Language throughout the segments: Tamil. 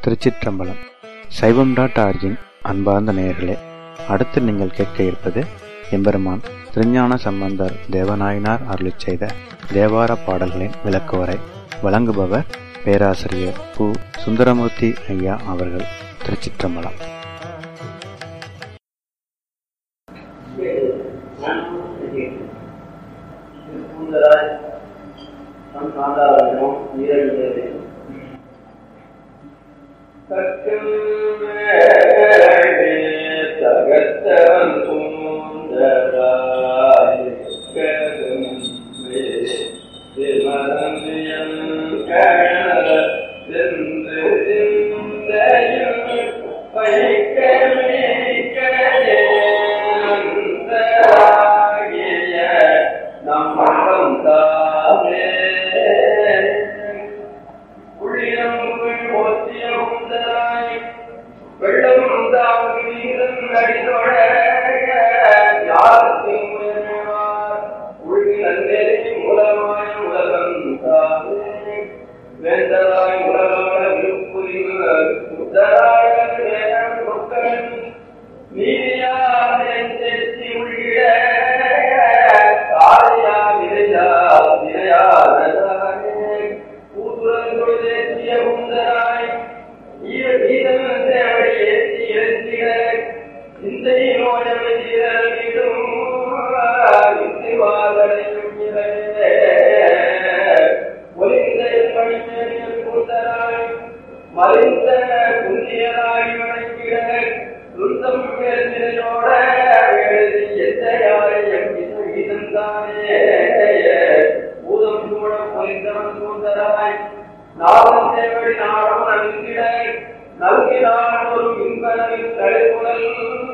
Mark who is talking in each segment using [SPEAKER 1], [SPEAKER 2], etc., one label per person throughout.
[SPEAKER 1] திருச்சிற்றம்பலம் சைவம் டாட் ஆர்ஜின் அன்பார்ந்த நேயர்களே அடுத்து நீங்கள் கேட்க இருப்பது எம்பெருமான் திருஞான சம்பந்தர் தேவநாயனார் அருளிச் செய்த தேவார பாடல்களின் விளக்குவரை வழங்குபவர் பேராசிரியர் பு சுந்தரமூர்த்தி ஐயா அவர்கள் திருச்சிற்றம்பலம்
[SPEAKER 2] தகத்தவன் சுந்தராய் வெள்ளம் தான் நீரன் அடிதொழ யாருக்கும் உள்நன்னெறி மூலமாய் உலகம் தானே வேந்தராய் உலகான விருப்புரில் புத்தராய வேதம் மக்கள் நீதியாய் தேசி உள்கிட காரியா விரையா விரையாதே பூதுரங்கொள் தேசிய குந்தராய் ஈர வீதம் தேவடி ஏற்றி இறந்திட சிந்தை நோயமைதிடும் யுக்திவாதனையும் இறையே ஒலிந்த பணிமேனியல் கூந்தராய் மறைந்த குந்தியராய் வணங்கிட துர்த்தம் பேசினையோட எழுதி எத்தையாய் எம் இதந்தானே பூதம் சூழ பொலிந்தவன் கூந்தராய் நாதம் தேவடி நாடும் நல்கிட நல்கினான் ஒரு இன்பனில் தழுகுணல்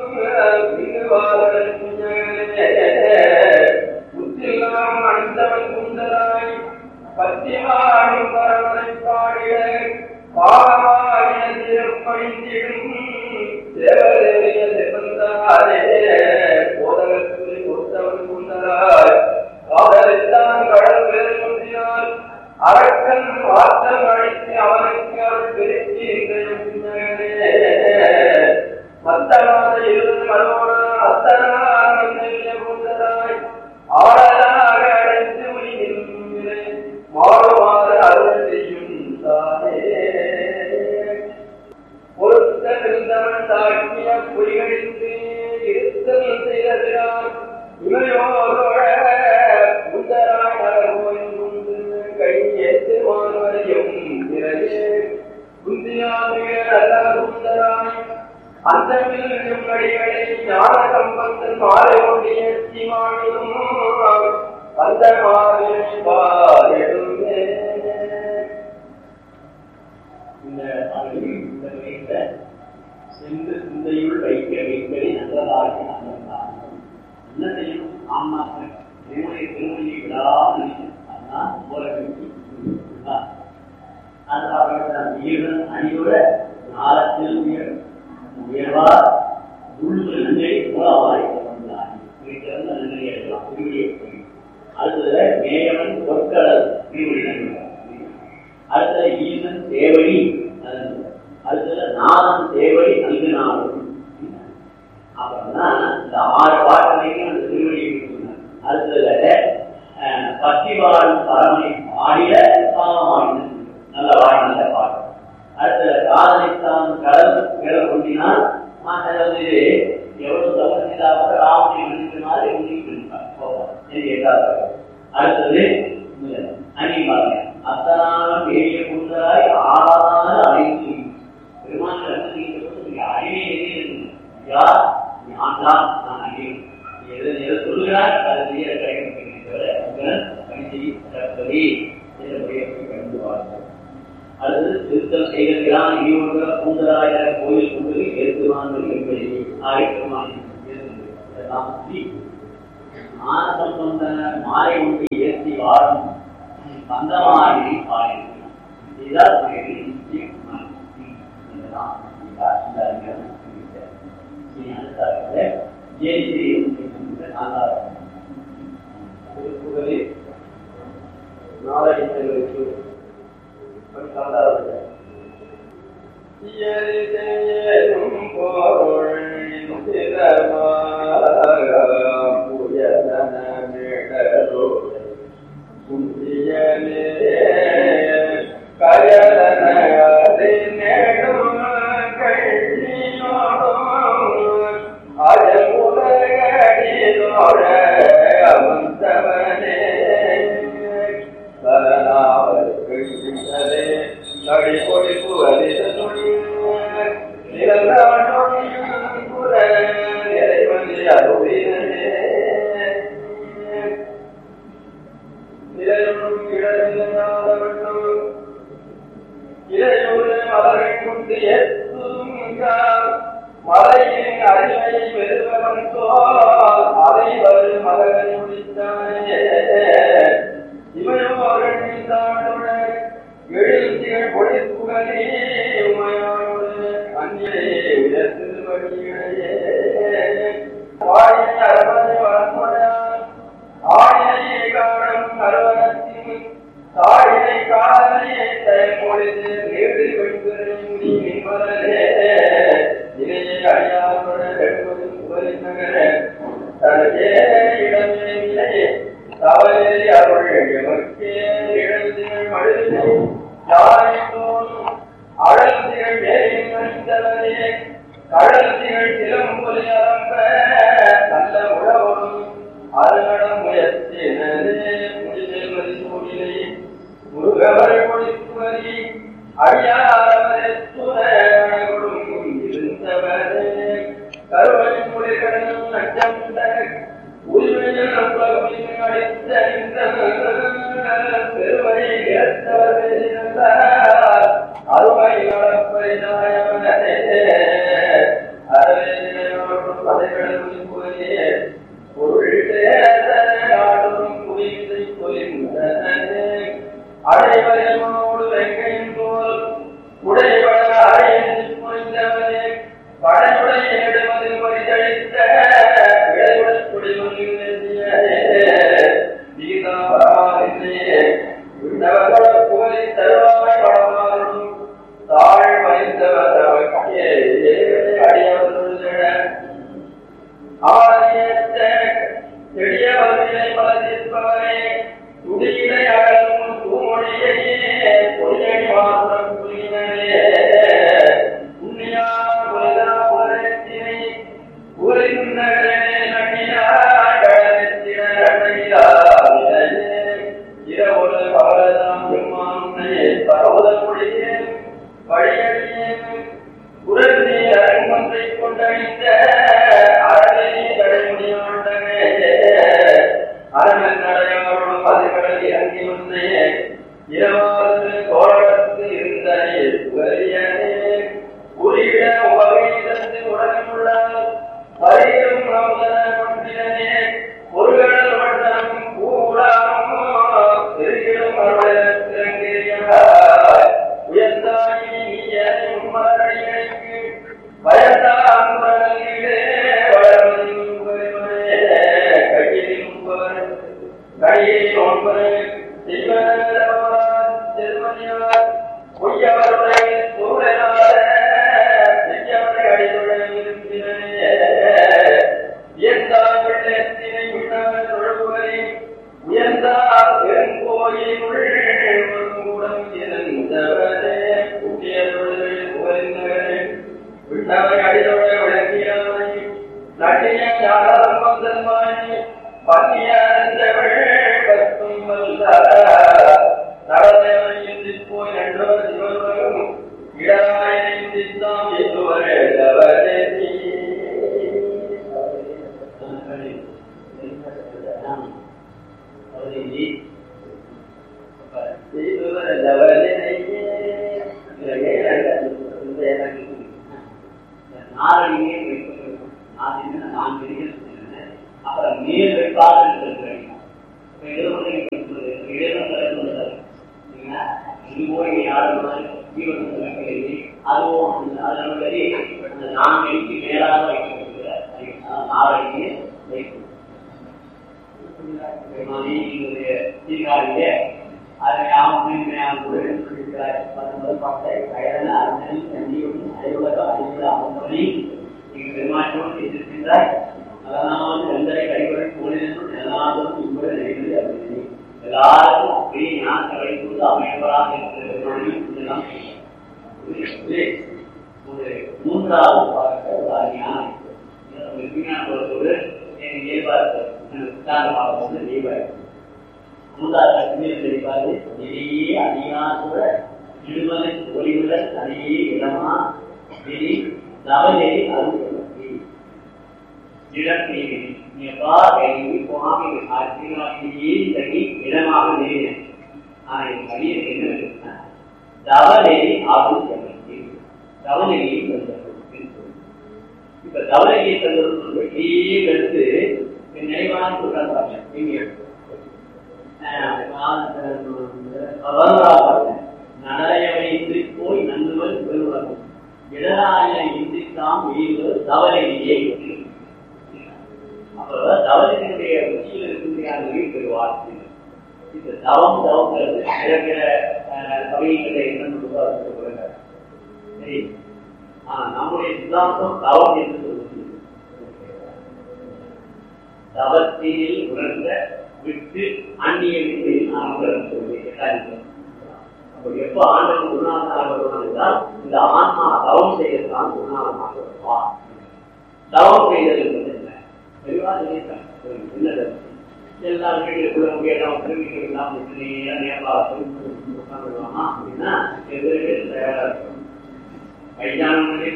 [SPEAKER 2] முத்தில்லாம் அணிந்தவன் குந்தராய் பத்திமாடும் பரவனை பாடிய பாடமாடிய திருப்பணிந்திடும் தேவதேவிய செவந்தாரே போதகத்துறை கொடுத்தவன் குந்தராய் காதலித்தான் கடல் பெருமுந்தினால் அரக்கன் வார்த்தம் அழித்து அவனுக்கு அவர் பெருக்கி மத்தனாத இருள் மனோட அத்தனாக கொண்டதாய் ஆடலாக அடைந்து உயிரில் மாறுமாறு அருள் செய்யும் தானே பொருத்தம் இருந்தவன் தாக்கிய பொய்களின்றி இருத்தல் செய்ததினால் இமையோரோட முந்தராய் நலகோயும் கொண்டு கையேத்து மாறுவரையும் பிறகு குந்தியாமிய நல்ல குந்தராய் அந்த அடிகளை ஞான சம்பந்தன் மாலை கொண்டு ஏற்றி மாணியும் அந்த மாலை பாடுமே
[SPEAKER 3] இந்த பாடலில் இந்த வைத்த சென்று சிந்தையுள் வைக்க வைப்பதை நல்லதாக நல்லதாக என்ன செய்யணும் ஆன்மாக்கள் தேவனுடைய திருமணியை விடாமல் அதுதான் உலகத்துக்கு அது அவர்கள் உயிர்கள் அணியோட நாளத்தில் உயர் உயர்வார் உள்ளுக்குள் நன்மை மூலமாய் வந்தார் வீட்டிலிருந்து நன்மை எடுக்கலாம் திருவிழியை அடுத்தது மேயவன் பொற்கடல் திருவிழி அடுத்தது ஈசன் தேவடி அடுத்தது நாதன் தேவடி நன்கு நாடும் அப்புறம்தான் இந்த ஆறு பாட்டுலையும் அந்த திருவடியை சொன்னார் அடுத்ததுல பத்திவாழும் பரமனை பாடிய பாவமாயின நல்ல வாய் நல்ல பாட்டு அடுத்தது காதலித்தான் கடல் கடல் கொண்டினால் அதாவது எவ்வளவு தவறு செய்தாக ராமனை மன்னித்த மாதிரி உண்மைக்கு இருப்பார் அடுத்தது அணிவாங்க அத்தனான பெரிய குந்தராய் ஆறாத அனைத்து பெருமான் அறிவே யார் நான் தான் நான் அறிவேன் எதை எதை சொல்லுகிறார் அதை செய்ய கிடைக்கும் தவிர பணி செய்யப்படி கண்டு வாழ்ந்தார் அல்லது திருத்தல் செய்கிறான் இனியொரு பூந்தராய கோயில் கொண்டு ஏற்றுவார்கள் என்பதை ஆயிரமானி ஞான சம்பந்த மாலை ஒன்று ஏற்றி வாழும் அந்த மாதிரி பாடியிருக்கிறான் இதுதான் நிச்சயம் இதுதான் இந்த அறிஞர்
[SPEAKER 2] நாளைக்கு கலந்தார்கள் மலையின் அருமை பெருவன் தோல் அதை வரும் மகனை முடித்தானே இவனும் அவர்கள் தாண்டுடன் எழுத்திகள் பொழிப்புகளே உமையானோடு அந்நிலே உயர்த்து வழியிடையே வாழினை அரவணை வளர்முடையான் ஆடினை காணும் அறுவனத்தின் தாழினை காதலை தயப்பொழுது நேடு வெண்பெறை முடி மின்பரலே இணையை அழியாருடன் வெண்பதும் புகழின் நகர தனக்கே இடமே நிலையே தவறே அருள் எமக்கே இழந்திகள் மழுதினை யாரை தோணும் அழல் திகழ் மேலின் அணிந்தவரே கடல் திகழ் சிலம்பொலி அலம்ப நல்ல உழவரும் அருநடம் முயற்சினரே முடிவில் மதி சூடினை முருகவர் பொழித்துவரி அடியாரவரே துணரும் இருந்தவரே கருவை மொழிகளும் நச்சந்த உரிமையில் உலகின் அடித்த இந்த பெருமை ஏற்றவர் பேசினார் அருமை நடப்பை நாயவனே அரவேனோடு பதைகள் புரியே பொருள் நாடும் புரிந்து பொலிந்தனே அடைவரையோடு வெங்கையின் போல் உடையவன அடைந்து புரிந்தவனே படையுடைய ஏடுமதில் பரிதளித்த விளைவுடன் குடிமொழியில் கீதாபரமாதியே விண்ணவர்கள புகழி தருவாய் வளமாறும் தாழ் வைந்தவதவக்கே அடியவர்களுட ஆரியத்த செடிய வலிமை மலர்ந்திருப்பவரே துடியிலை அகலும் தூமொழியையே பொறியடி மாத்திரம் புரியினரே உண்மையா உலகா உலகத்தினை உரிந்தகரே நன்னினார் கடலத்தின நன்னிலாவிலே இரவுல பவரதாம் பெருமானுடைய பரவதல் முடியே வழியடியே உரத்தி அரங்கொன்றை கொண்டழித்த அறவை தடைமுடியாண்டனே அரங்கன் நடையாரோடு பதிவுகள் இறங்கி வந்தே இரவாறு தோழத்து இருந்தனே வரியனே உரிய உபகீதத்து உடனுள்ள வரியும் நம்பன கொண்டினே பொருள்கள் வண்ணம் கூடாம் பெருகிடும் அருளத்திறங்கிறியாய் உயர்ந்தாகி நீயும் மரணிகளுக்கு பயந்தான் மரணிலே வளர்வதின் உபரிமனே கையில் உண்பவர் கையில் நோன்பவர் செய்வனார் செல்வனியார் பொய்யவருடைய சூழலாத செய்யவரை அடித்துடன் இருப்பினே வியந்தார் வெள்ளத்தினை விண்ணவர் தொழுவரை உயர்ந்தார் பெருங்கோயிலுள் கூடம் இருந்தவரே குட்டியருள் புகழ்ந்தவரே விண்ணவை அடிதொட விளக்கியாய் நட்டிய ஞானம் வந்தன்மாய் பன்னிய அந்தவள் பத்தும் வல்ல நடந்தவன் இந்திப் போய் நன்றவர் சிவனுலகம் இடராய் நிந்தித்தாம் எதுவரே தவறே நீ
[SPEAKER 3] நாரடியே வைக்கப்பட்டிருக்கும் நான் என்ன நான் வெளியில் சொல்லியிருந்தேன் அப்புறம் மேல் வைப்பாளர் இருக்கிறேன் போய் யாரும் ஜீவன் அதுவும் அதனுடைய அந்த நான்கு மேலாக வைக்கப்பட்டிருக்கிறார் நாரடியே வைக்கும் சீர்காழியே அதை யாவும் பத்தொன்பது பட்டை கயன அரணி நந்தியும் அறிவுலக அறிவுல அமர்ந்தவனி நீங்கள் பெருமாற்றோடு எதிர்க்கின்றாய் அதனால் வெந்தரை கைவரை போலினும் எல்லாரும் இவ்வளவு நெறிவது அப்படின்னு எல்லாருக்கும் அப்படியே ஞான வைத்து அமையவராக இருக்கிற ஒரு மூன்றாவது பார்க்க ஒரு அருமையான விஞ்ஞானத்தோடு இயல்பாக சித்தாந்தமாக வந்து இயல்பாக மூன்றாவது கட்டுமையில் தெரிவிப்பாரு நெறியே அணியாசுர இடுமலை ஒளிவுடன் அணியே இடமா நெறி நவநெறி அருள்வதற்கு இடத்தை எப்பா கைவி சுவாமி ஆட்சியாகியே தனி இடமாக நெறினேன் ஆனா என் வழியில் என்ன இருக்குன்னா தவநெறி ஆகும் எனக்கு தவநெறியை தந்தது இப்ப தவநெறியை தந்தது வெளியே எடுத்து நினைவான சொல்றாங்க நீங்க நடலையவை இன்றி போய் நன்றுவல் பெருவகம் இடராய இன்றி தாம் எய்துவது தவறையே அப்ப தவறினுடைய உச்சியில் இருக்கின்ற அந்த பெறுவார் இந்த தவம் தவங்கிறது பிற கவிகளை என்னன்னு சரி ஆனா நம்முடைய சித்தாந்தம் தவம் என்று சொல்லுது தவத்தினில் உணர்ந்த விட்டு அந்நிய வித்தையில் நாம் உணர்ந்து சொல்லுவேன் அப்ப எப்ப ஆண்டவன் குருநாதனாக வருவான் என்றால் இந்த ஆன்மா தவம் செய்யத்தான் குருநாதனாக வருவான் தவம் செய்தல் என்பது என்ன தெளிவா சொல்லியிருக்காங்க என்ன எல்லா வீட்டுக்குள்ள முடியாத திரும்பிகள் இல்லாம நேரம் உட்காந்துருவானா அப்படின்னா எதிர்க்கு தயாரா இருக்கும் வைஜானே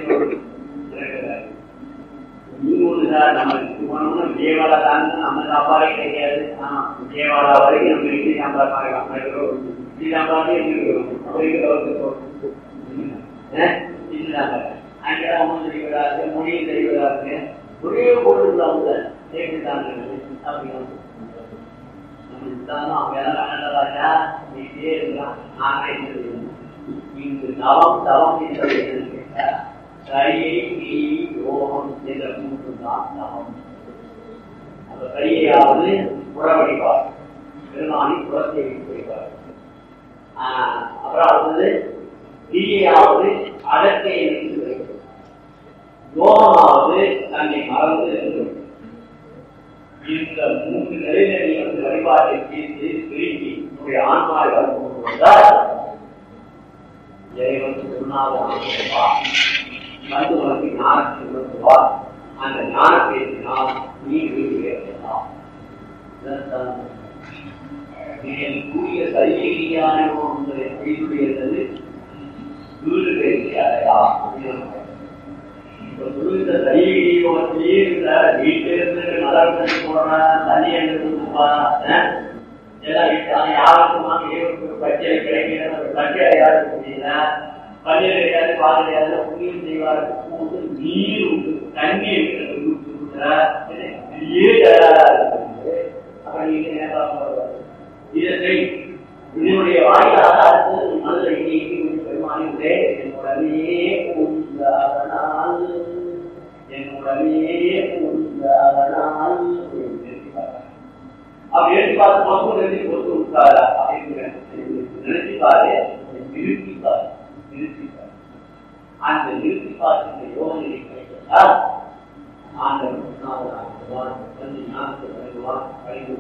[SPEAKER 3] சார் நம்ம போனோம்னா விஜயவாடா தான் நம்ம சாப்பாடே கிடைக்காது ஆனா விஜயவாடா வரைக்கும் நம்ம இட்லி சாம்பார் பார்க்கலாம் இட்லி சாம்பாரே அங்கே அவங்க தெரிவதாக மொழியும் தெரிவதாக ஒரே பொருள் அவங்க சேர்த்துட்டாங்க அப்படின்னு ராஜா நீட்டே இருக்கலாம் நானே இங்கு தவம் தவம் என்பது என்னன்னு கேட்டா சரியை நீ யோகம் என்ற மூன்றுதான் தவம் அந்த சரியாவது புறவடிவார் பெருமானி புறத்தை வைப்பார் அப்புறம் அடுத்தது தீயாவது அடக்கை இருந்து யோகமாவது தன்னை மறந்து இருந்து இந்த மூன்று நிலையில நீ வந்து வழிபாட்டை தீர்த்து திருப்பி உன்னுடைய ஆன்மாவை கொண்டு வந்தால் இறைவன் குருநாதா வந்து உனக்கு ஞானத்தை உணர்த்துவா அந்த ஞான பேசினால் நீ வீடு ஏற்படலாம் கூடிய சைவீதியான செய்துடையது வீடு பேசி அடையா இப்ப சொல்லுகிற சைவீதியோடே இருக்கிற வீட்டில இருந்து மலர் தண்ணி போடுறான் தண்ணி எடுத்து போறான் எல்லாம் வீட்டு யாருக்குமா இவருக்கு பச்சை கிடைக்கிற பச்சை யாருக்கு தெரியல பள்ளியில் கிடையாது பால் கிடையாது புண்ணியம் செய்வாருக்கு பூண்டு நீர் உண்டு தண்ணி இருக்கிறது அப்புறம் நீங்க என்ன இதை இதனுடைய வாயிலாக அடுத்து மனதை நீக்கி பெருமானிலே என்னுடனே உண்டாதனால் என்னுடனே உண்டாதனால் அப்படி எடுத்து பார்த்து மொத்தம் நிறுத்தி பொறுத்து விட்டாரா அப்படின்னு நிறுத்தி பாரு நிறுத்தி பாரு நிறுத்தி பாரு அந்த நிறுத்தி பார்க்கின்ற யோகநிலை கிடைத்தால் ஆண்டவன் வந்து ஞானத்தை வழங்குவான் வழங்கு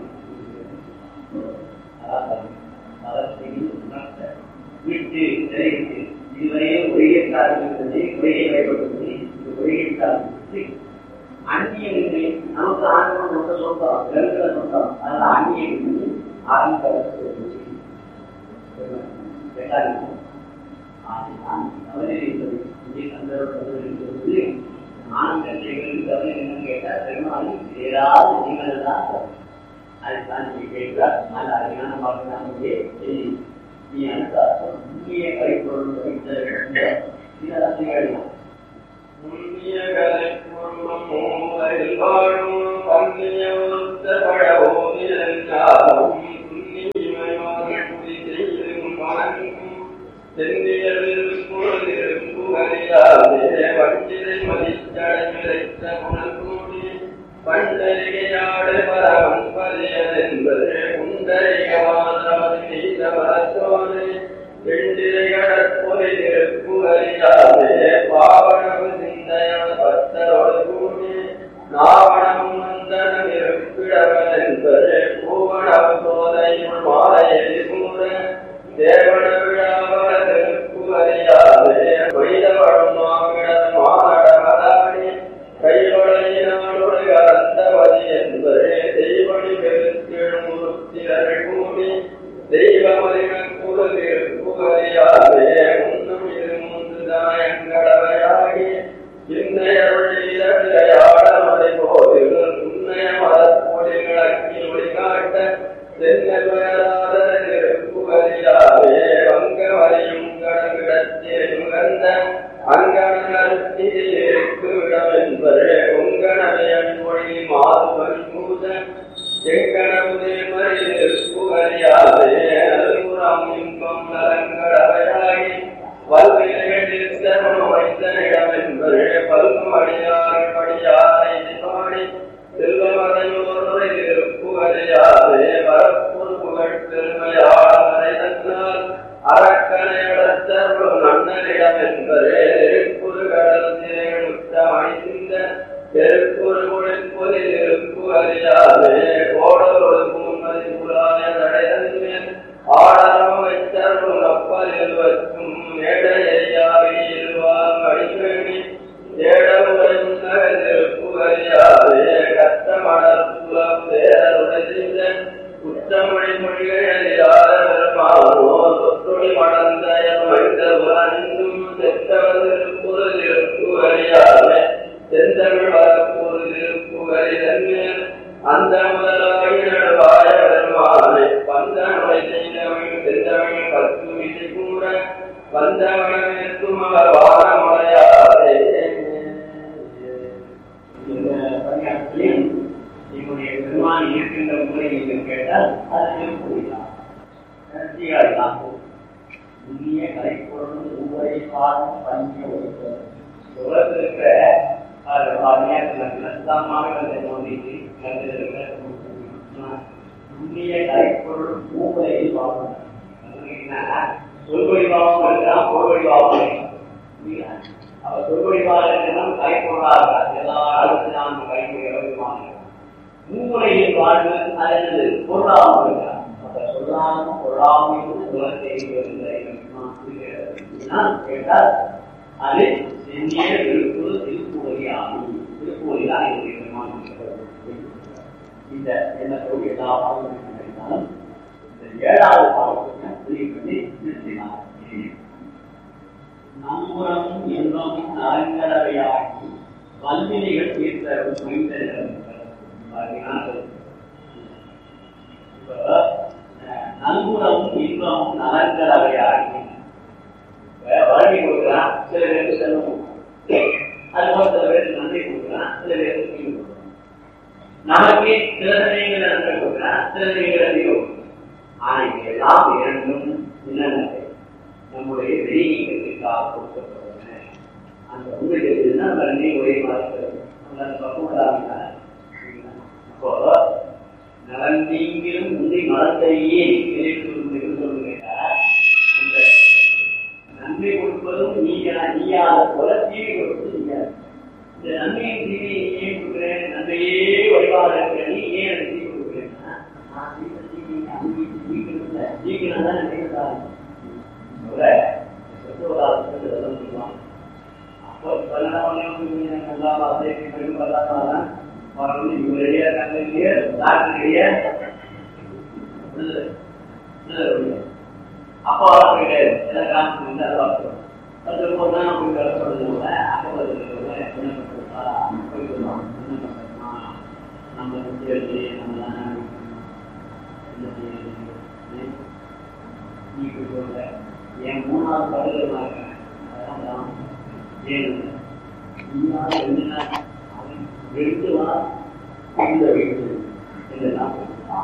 [SPEAKER 3] விட்டு நிறைவிட்டு இதுவரையே ஒரே சார்பிருந்தது ஒரே வழிபடுவது இந்த ஒரே சார்பிட்டு அந்நியங்களை நமக்கு ஆண்டவன் நமக்கு சொந்தம் விலங்குகளை சொந்தம் அதனால அந்நியங்களை ஆரம்ப என்னன்னு கேட்டா பெருமாள் ஏதாவது நீங்கள் தான் அதுதான் நீ கேட்கிறார் நல்ல அறிஞான பார்க்கலாமே நீ அந்த உண்மையை கைப்பொருள் இதெல்லாம் கேட்கலாம்
[SPEAKER 2] புண்ணியகலை பூர்வம் மூவரில் வாழும் கண்ணியமுத்தபடவோ நிலஞ்சாலும் புண்ணியமயோர் புரி செய்யும் வணங்கும் செந்தியவில் பொருளிலும் புகழியாதே வண்டிலை மதிச்சடை மிளைத்த குணக்கூடி பண்டரிகையாடு பரவன் பரியதென்பது குண்டரிகவாதாது நீத வரத்தோடு வெண்டிரைகள் அகத்தே நுகர்ந்த அங்கணத்திற்கு விடம் என்பது உங்கணவை அன்பொழி மாதுவன் மூத எங்கணமுதே மறியில் புகழியாதே அல்புறம் இன்பம் நலங்களவையாகி வல்வினைகளில் சர்வம் வைத்த இடம் என்பது பல்கும் அடியார் படியாரை பாடி செல்வமதையோரை புகழியாதே வரப்பொரு புகழ் பெருமையாளரை தந்தால் அரக்கனை அடத்தருள் நன்னரிடம் என்பதே திருப்புரு கடல் திரையுத்தமணி சிந்த தெருப்புரு பொழில் இருப்பு அறியாதே கோடலோடு பூமதி புலாய தடைதன்மேல் ஆடலம் வைத்தருள் அப்பலில் வற்றும் மேடையாவியில் வாம் அடிப்பேணி தேடமுடன் திருப்பு அறியாதே கட்டமடல் புலம் தேரருடைய குற்றமொழி மொழிகளிலாரோ தொற்றொழி மடந்த மைந்த புலனும் செத்தவதிருப்புதல் இருப்பு அறியாதே செந்தமிழ் வரப்பொருள் இருப்பு அறிதன்மேல் அந்த முதலாகி நடுவாய பெருமானை பந்த நுழை செய்தவன் செந்தமிழ் பத்து விதி கூற வந்தவனமேற்கும் அவர் வாரமுடையாதே
[SPEAKER 3] இந்த பணியாற்றிலையும் என்னுடைய பெருமான் இருக்கின்ற முறை நீங்கள் கேட்டால் அது புரியலாம் கடைசியாக தான் இந்திய கலைப்பொருள் உங்களை பாடம் பண்ணிய வைத்தது உலகத்தில் இருக்கிற இந்திய கலைப்பொருள் மூவரை பாவம் சொல்வழி பாவம் இருக்கிறான் பொருள்வழி பாவம் அவர் சொல்வழிவாக இருக்கிறான் கைப்பொருளாக இருக்கார் எல்லா அளவுக்கு நான் கைப்பொழி வருவாங்க மூவரையில் வாழ்வு அது பொருளாமல் இருக்கிறார் அப்ப சொல்லாமல் பொருளாமல் உலகத்தை கேட்டால் அது சென்னிய விழுப்பு திருப்பூரியாமி திருப்பூரிதான் என்னுடைய பெருமான் இந்த என்ன சொல்லி எல்லா பாவங்களும் கிடைத்தாலும் இந்த ஏழாவது பாவத்தை புரிய பண்ணி நிறுத்தினார் நம்புறமும் இன்பமும் நலங்கடவையாகி வல்வினைகள் தீர்த்த புரிந்த நல்குணமும் இன்பமும் நலங்கடவையாகி வழங்கி கொடுக்குறான் சில பேருக்கு செல்வம் அது போல சில பேருக்கு நன்றி கொடுக்குறான் சில பேருக்கு தீங்கு கொடுக்குறான் நமக்கு சில சமயங்கள் நன்மை கொடுக்குறான் சில சமயங்கள் தீங்கு ஆனா இங்க எல்லாம் இரண்டும் என்னென்ன நம்முடைய வெளியீட்டுக்காக கொடுக்கப்படுவன அந்த உங்களுக்கு நம்ம ரெண்டையும் ஒரே மாதிரி அந்த பக்குவம் அப்போ நலன் நீங்கிலும் முந்தை மரத்தையே சொல்லுங்க அந்த நன்மை கொடுப்பதும் நீங்க நீயாத போல தீவி கொடுப்பது நீங்க இந்த நன்மையை தீவி ஏன் கொடுக்குறேன் நன்மையே வழிபாடு இருக்கிற நீ ஏன் எனக்கு தீவி கொடுக்குறேன்னா நான் தீவிர தீவி அங்கே தீவிரம் தீவிரம் தான் நினைக்கிறாங்க சொல்லுவாங்க அப்போ பன்னெண்டாம் நல்லா வார்த்தை பல்லாதான் வரணும் இவருடைய தந்தைய டாக்டருடைய அப்பா கிடையாது எல்லாம் காசு வந்து அதை வளர்க்கிறோம் அது ரொம்ப தான் போய் வேலை சொல்றதுல அப்போ என்ன பண்ணுறா போயிட்டு வரோம் என்ன பண்ணுறோமா நம்ம செய்யறது நம்ம தான் என்ன செய்யறது நீ போய் சொல்ற என் மூணாவது படகு நான் இருக்கேன் அதெல்லாம் ஏன் நீயாவது ரெண்டு நாள் அவன் ரெண்டு வாரம் இந்த வீட்டு இதெல்லாம்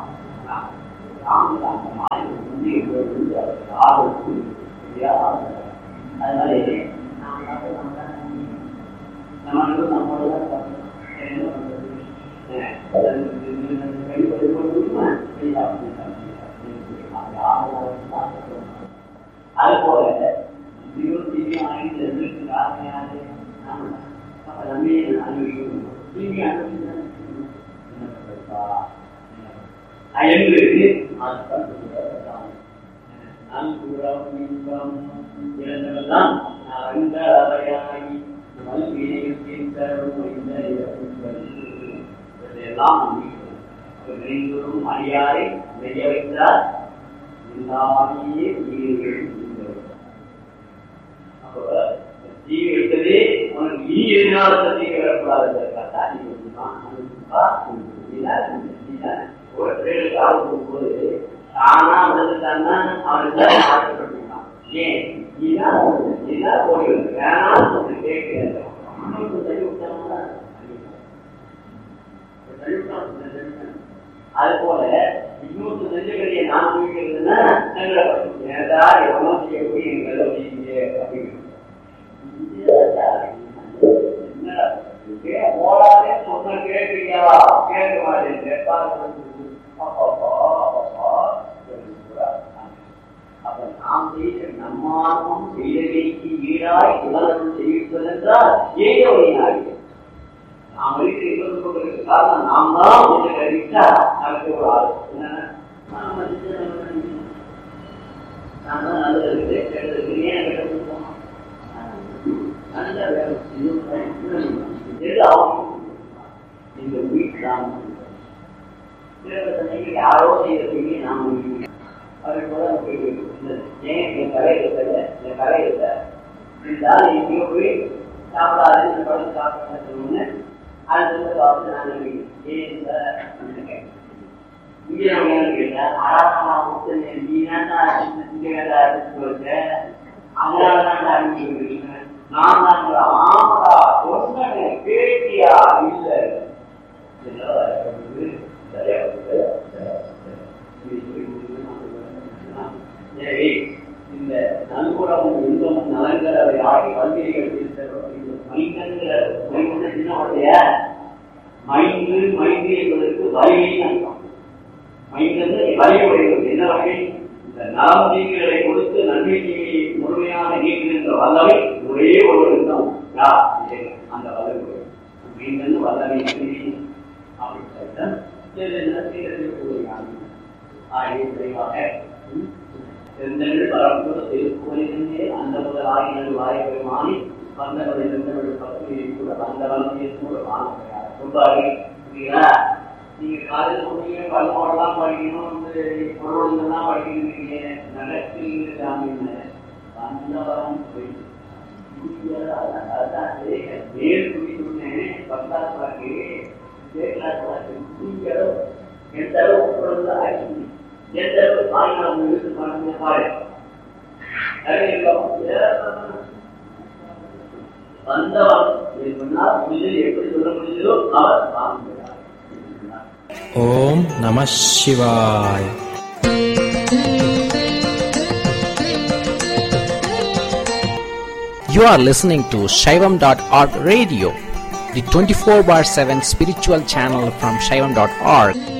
[SPEAKER 3] அதனால நம்ம நம்மளோட என்ன பண்றது அது போல இருபத்தி ஐந்து எதிர்த்து காரணமாக அப்ப நம்ம அனுபவிக்கணும் நீங்க அனுபவிக்கணும் என்று நல்குறம் இன்பம் இழந்தவெல்லாம் நலந்த அவையாகி வல்வினையில் தரும் இந்த இதெல்லாம் நம்பிக்கணும் அடியாரை செய்ய வைத்தார் இல்லாமையே உயிர்கள் அப்போ தீ வைத்ததே உனக்கு இனி எதிர்காலத்தை தீ வரக்கூடாதுன்றதுக்காக நீ ஒரு பேருக்கு ஆள் கொடுக்கும்போது தானா வந்துட்டான்னா அவனுக்கு ஆசைப்பட்டுருக்கான் ஏன் நீதான் அப்படின்னா ஓடி வந்து வேணாம் ஒன்று கேட்கிறேன் தள்ளி விட்டாங்கன்னா தள்ளி விட்டான் அது போல இன்னொரு நெல்லுகளையே நான் குவிக்கிறதுன்னா ஏதா எவனோ செய்யக்கூடிய எங்களை செய்யுங்க அப்படின்னு போடாதே சொன்ன கேட்கிறீங்களா கேட்க மாட்டேன் அப்ப நாம் செய்த நம்மாலும் செய்தவைக்கு ஈடாய் உலகம் செய்வதென்றால் ஏக வழியாகிறது நாம் இருக்கிற இருபது கொண்டிருக்க காரணம் நாம் தான் என்று கருவிட்டா நமக்கு ஒரு ஆள் என்னன்னா நான் தான் நல்லது இருக்குது கெட்டது இருக்குது ஏன் கெட்டது போனோம் நல்ல வேலை எது ஆகும் இந்த வீட்டில் யாரோ செய்யறதுக்கு நாம் அது போல ஏன் என் கலை இருக்கல என் கலை இல்ல இருந்தால் எங்கேயோ போய் சாப்பிடாது இந்த படம் சாப்பிடணும்னு அது வந்து பார்த்து நான் ஏன் சார் இங்கே நம்ம என்ன கேட்டேன் அழகா முத்து நீ தான் இங்கே அதனால தான் ஆரம்பிச்சு நான் தான் ஆமாடா சொன்னேன் கேட்டியா இல்ல சரி இந்த நல்குணமும் இன்பமும் நலன்களை ஆகி பல்வேறு மைந்தங்கிற மைந்த சின்னவுடைய மைந்து மைந்து என்பதற்கு வலிமைன்னு அர்த்தம் மைந்தன்னு வலி உடையது என்ன வகை இந்த நலம் தீங்குகளை கொடுத்து நன்மை தீமையை முழுமையாக நீக்குகின்ற வல்லமை ஒரே ஒருவருக்கு தான் யார் அந்த வல்லமை மைந்தன்னு வல்லமை அப்படின்னு சொல்லிட்டு ஆகிய விரைவாக செந்தமிழ் பரப்பு திருக்குறளிலே அந்த முதல் ஆயிரம் வாய் பெருமானி வந்தவரை செந்தமிழ் பத்து கூட வந்த வளர்ச்சியை கூட வாங்க ரொம்ப அறிவிக்கிறீங்களா நீங்க காலையில் சொன்னீங்க பல்லோடலாம் படிக்கணும் வந்து பொருளுங்கெல்லாம் படிக்கிறீங்க நடக்கிறீங்க சாமின்னு வந்தவரம் போய் மேல் குடி சொன்னேன் பத்தாம் பாக்கு எந்த அளவுக்கு ஆகி எந்த அளவுக்கு ஆயிரம் இருக்கு பாருங்க பாரு வந்தவன் சொன்னால் முடிஞ்சது எப்படி சொல்ல முடிஞ்சதோ அவர் வாங்குகிறார்
[SPEAKER 4] ஓம் நம சிவாய் You are listening to Shaivam.org radio, the 24 bar 7 spiritual channel from Shaivam.org.